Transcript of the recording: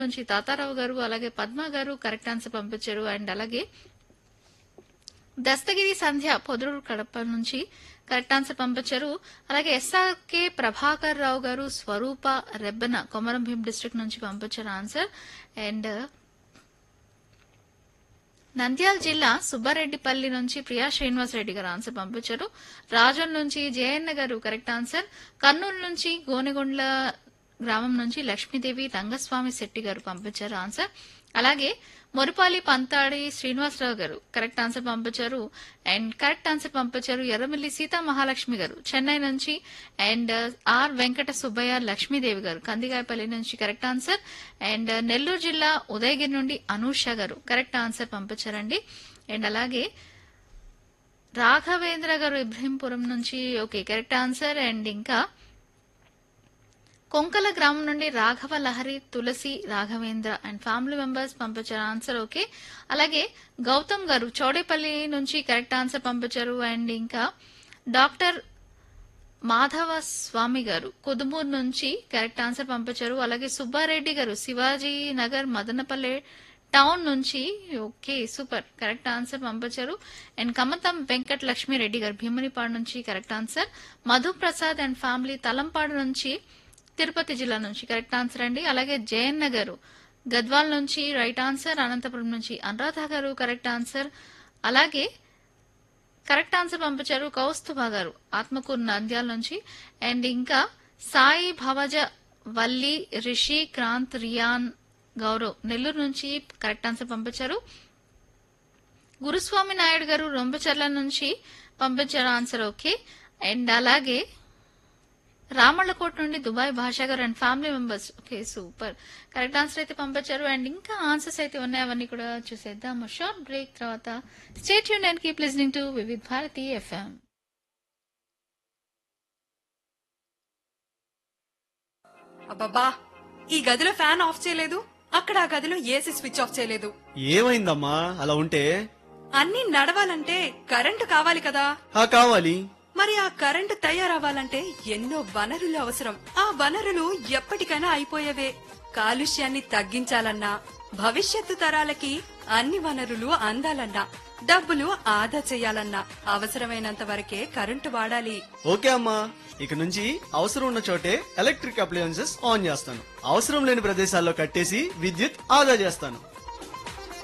నుంచి తాతారావు గారు అలాగే పద్మ గారు కరెక్ట్ ఆన్సర్ పంపించారు అండ్ అలాగే దస్తగిరి సంధ్య పొదురు కడప నుంచి కరెక్ట్ ఆన్సర్ పంపించారు అలాగే ఎస్ఆర్కే ప్రభాకర్ రావు గారు స్వరూప రెబ్బన కొమరం భీం డిస్ట్రిక్ట్ నుంచి పంపించారు ఆన్సర్ అండ్ నంద్యాల జిల్లా సుబ్బారెడ్డిపల్లి నుంచి ప్రియా శ్రీనివాస్ రెడ్డి గారు ఆన్సర్ పంపించారు రాజన్ నుంచి జయన్న గారు కరెక్ట్ ఆన్సర్ కర్నూలు నుంచి గోనెగొండ్ల గ్రామం నుంచి లక్ష్మీదేవి రంగస్వామి శెట్టి గారు పంపించారు ఆన్సర్ అలాగే మొరుపాలి పంతాడి శ్రీనివాసరావు గారు కరెక్ట్ ఆన్సర్ పంపించారు అండ్ కరెక్ట్ ఆన్సర్ పంపించారు ఎర్రమిల్లి సీతా మహాలక్ష్మి గారు చెన్నై నుంచి అండ్ ఆర్ వెంకట సుబ్బయ్య లక్ష్మీదేవి గారు కందిగాయపల్లి నుంచి కరెక్ట్ ఆన్సర్ అండ్ నెల్లూరు జిల్లా ఉదయగిరి నుండి అనూష గారు కరెక్ట్ ఆన్సర్ పంపించారండి అండ్ అలాగే రాఘవేంద్ర గారు ఇబ్రహీంపురం నుంచి ఓకే కరెక్ట్ ఆన్సర్ అండ్ ఇంకా కొంకల గ్రామం నుండి Raghava Lahari Tulasi Raghavendra and family members పంపించారు ఆన్సర్ ఓకే అలాగే గౌతమ్ గారు చౌడేపల్లి నుంచి కరెక్ట్ ఆన్సర్ పంపించారు అండ్ ఇంకా డాక్టర్ మాధవ స్వామి గారు కుదుమూరు నుంచి కరెక్ట్ ఆన్సర్ పంపించారు అలాగే సుబ్బారెడ్డి గారు శివాజీ నగర్ మదనపల్లె టౌన్ నుంచి ఓకే సూపర్ కరెక్ట్ ఆన్సర్ పంపించారు అండ్ కమతం వెంకట లక్ష్మీ రెడ్డి గారు భీమునిపాడు నుంచి correct answer Madhu Prasad and family Talampadu నుంచి తిరుపతి జిల్లా నుంచి కరెక్ట్ ఆన్సర్ అండి అలాగే జయన్న గారు గద్వాల్ నుంచి రైట్ ఆన్సర్ అనంతపురం నుంచి అనురాధ గారు కరెక్ట్ ఆన్సర్ అలాగే కరెక్ట్ ఆన్సర్ పంపించారు కౌస్తుభ గారు ఆత్మకూరు నంద్యాల నుంచి అండ్ ఇంకా సాయి భవజ వల్లి రిషి క్రాంత్ రియాన్ గౌరవ్ నెల్లూరు నుంచి కరెక్ట్ ఆన్సర్ పంపించారు గురుస్వామి నాయుడు గారు రొంబచర్ల నుంచి పంపించారు ఆన్సర్ ఓకే అండ్ అలాగే రామళ్ళకోట నుండి Dubai Basha garu and family members okay super correct answer అయితే పంపించారు అండ్ ఇంకా ఆన్సర్స్ అయితే ఉన్నాయి అవన్నీ కూడా చూసేద్దాం షార్ట్ బ్రేక్ తర్వాత స్టేట్ యూన్ and keep listening to Vividh Bharati FM అబ్బబ్బా ఈ గదిలో ఫ్యాన్ ఆఫ్ చేయలేదు అక్కడ ఆ గదిలో ఏసీ స్విచ్ ఆఫ్ చేయలేదు ఏమైందమ్మా అలా ఉంటే అన్నీ నడవాలంటే కరెంటు కావాలి కదా ఆ కావాలి మరి ఆ కరెంటు తయారవ్వాలంటే ఎన్నో వనరులు అవసరం ఆ వనరులు ఎప్పటికైనా అయిపోయేవే కాలుష్యాన్ని తగ్గించాలన్నా భవిష్యత్తు తరాలకి అన్ని వనరులు అందాలన్నా డబ్బులు ఆదా చేయాలన్నా అవసరమైనంత వరకే కరెంటు వాడాలి ఓకే అమ్మా ఇక నుంచి అవసరం ఉన్న చోటే ఎలక్ట్రిక్ అప్లయన్సెస్ ఆన్ చేస్తాను అవసరం లేని ప్రదేశాల్లో కట్టేసి విద్యుత్ ఆదా చేస్తాను